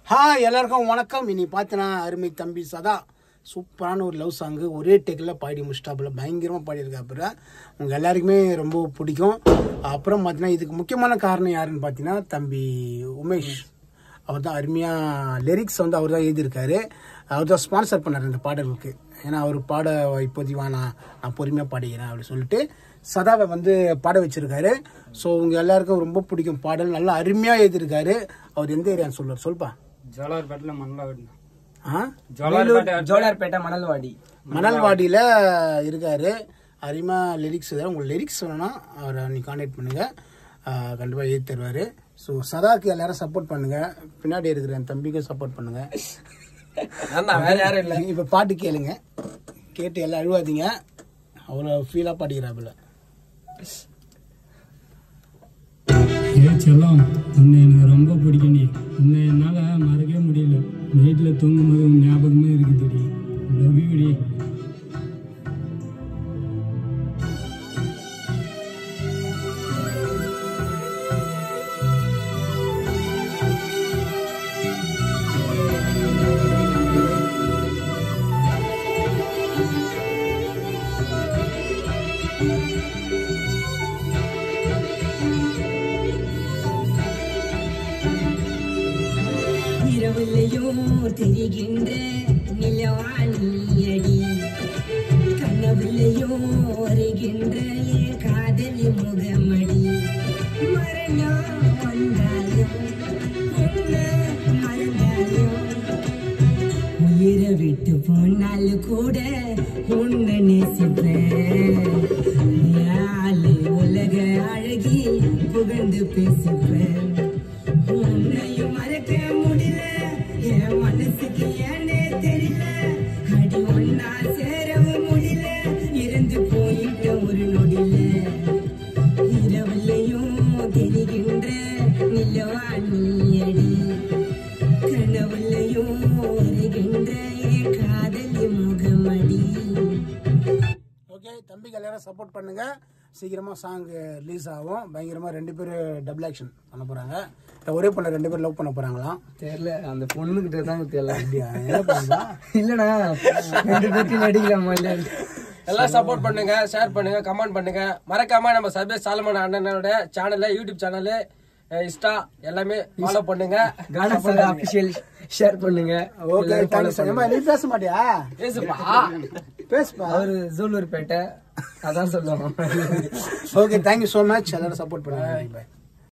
hi எல்லாருக்கும் வணக்கம் இனி பார்த்தனா அருமை தம்பி சதா சூப்பரான ஒரு லவ் சாங்கு ஒரே டேக்கில் பாடி முடிச்சிட்டாப்புல பயங்கரமாக பாடியிருக்காப்புல உங்கள் எல்லாருக்குமே ரொம்ப பிடிக்கும் அப்புறம் பார்த்தீங்கன்னா இதுக்கு முக்கியமான காரணம் யாருன்னு பார்த்தீங்கன்னா தம்பி உமேஷ் அவர் தான் அருமையாக லிரிக்ஸ் வந்து அவர் தான் எழுதியிருக்காரு அவர் தான் ஸ்பான்சர் பண்ணார் இந்த பாடலுக்கு ஏன்னா அவர் பாட இப்போதைக்கு வேணாம் நான் பொறுமையாக பாடிக்கிறேன் அப்படின்னு சொல்லிட்டு சதாவை வந்து பாட வச்சிருக்காரு ஸோ உங்க எல்லாருக்கும் ரொம்ப பிடிக்கும் பாடல் நல்லா அருமையாக எழுதியிருக்காரு அவர் எந்த ஏரியான்னு சொல்லுவார் சொல்ப்பா ஜோலார்பேட்டில் மணலாவடி ஆ ஜோலார்பேட்டை ஜோலார்பேட்டை மணல்வாடி மணல்வாடியில் இருக்காரு அருமையா லிரிக்ஸ் உங்களுக்கு லிரிக்ஸ் வேணும்னா அவரை நீ காண்டாக்ட் பண்ணுங்க கண்டிப்பாக எழுதி தருவார் ஸோ சதாக்கு எல்லாரும் சப்போர்ட் பண்ணுங்க பின்னாடி இருக்கிற என் தம்பிக்கும் சப்போர்ட் பண்ணுங்க வேற யாரும் இல்ல இப்போ பாட்டு கேளுங்க கேட்டு எல்லாம் அழுவாதீங்க அவ்வளோ ஃபீலாக பாடிக்கிறாப்புல ஏ செல்லம் உன்னை எனக்கு ரொம்ப பிடிக்கும்டி உன்னை என்னால் மறக்கவே முடியல நைட்டில் தூங்கும்போது உன் ஞாபகமே இருக்குதுடி லவ் யூடி இரவிலையும் தெரிகின்ற நிலவாணியடி கனவிலையும் வருகின்ற என் காதலி முகமடி மரணம் வந்தாலும் உன்னை மறந்தாலும் உயிரை விட்டு போனாலும் கூட உன்னை நேசிப்பேன் யாழ் உலக அழகி புகழ்ந்து பேசுப்பேன் உன்னையும் மறக்க முடியல என் மனசுக்கு ஏனே தெரியல அடி ஒன்னா சேரவும் முடியல இறந்து போயிட்ட ஒரு நொடியில இரவுலையும் தெரிகின்ற நிலவாணியடி கனவுலையும் வருகின்ற என் காதலி முகமடி ஓகே தம்பிக்கு எல்லாரும் சப்போர்ட் பண்ணுங்க சீக்கிரமா சாங் ரிலீஸ் ஆகும் பயங்கரமா ரெண்டு பேரும் டபுள் ஆக்ஷன் பண்ண போறாங்க இல்ல ஒரே பொண்ணை ரெண்டு பேரும் லவ் பண்ண போறாங்களாம் தெரியல அந்த பொண்ணுகிட்ட தான் தெரியல அப்படியா என்ன பண்ணுவா இல்லடா ரெண்டு பேர்த்தையும் நடிக்கலாமா இல்ல எல்லாம் சப்போர்ட் பண்ணுங்க ஷேர் பண்ணுங்க கமெண்ட் பண்ணுங்க மறக்காம நம்ம சபே சாலமன் அண்ணனோட சேனல்ல யூடியூப் சேனல் இன்ஸ்டா எல்லாமே ஃபாலோ பண்ணுங்க கானா சார் அபிஷியல் ஷேர் பண்ணுங்க ஓகே எல்லாரும் follow தேங்க்ஸ் ஏம்மா, நீ பேச மாட்டியா பேசுப்பா பேசுப்பா அவரு ஜூலூர்பேட்டை அதான் சொல்லுவாங்க ஓகே தேங்க்யூ ஸோ மச் எல்லாரும் சப்போர்ட் பண்ணுங்க பாய்